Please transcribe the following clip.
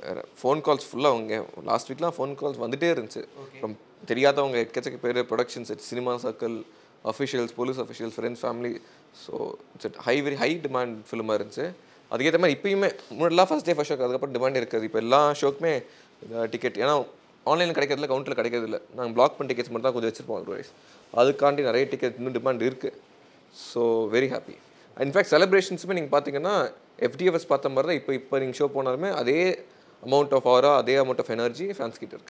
phone calls ஃபுல்லாக அவங்க last வீக்லாம் phone calls வந்துட்டே இருந்துச்சு from தெரியாதவங்க எக்கச்சக்க பேர் productions cinema circle officials police officials friends family so it's high very high demand ஃபிலிமாக இருந்துச்சு அதுக்கேற்ற மாதிரி இப்பயுமே முன்னாடிலாம் ஃபஸ்ட் டே ஃபஸ்ட் ஷோக்கு அதுக்கப்புறம் டிமாண்ட் இருக்காது இப்போ எல்லா ஷோக்குமே டிக்கெட் ஏன்னா ஆன்லைனில் கிடைக்கிறதுல கவுண்டரில் கிடைக்கிறது இல்லை நாங்கள் பிளாக் பண்ண டிக்கெட்ஸ் மட்டும் தான் கொஞ்சம் வச்சிருப்போம் அதர்வைஸ் அதுக்காண்டி நிறைய டிக்கெட் இன்னும் டிமாண்ட் இருக்குது ஸோ வெரி ஹாப்பி இன்ஃபேக்ட் செலிப்ரேஷன்ஸுமே நீங்கள் பார்த்தீங்கன்னா எஃப்டிஎஃப்எஸ் பார்த்த மாதிரி தான் இப்போ இப்போ நீங்கள் ஷோ போனாலுமே அதே அமௌண்ட் ஆஃப் ஆரா அதே அமௌண்ட் ஆஃப் எனர்ஜி ஃபேன்ஸ் கிட்ட இருக்கு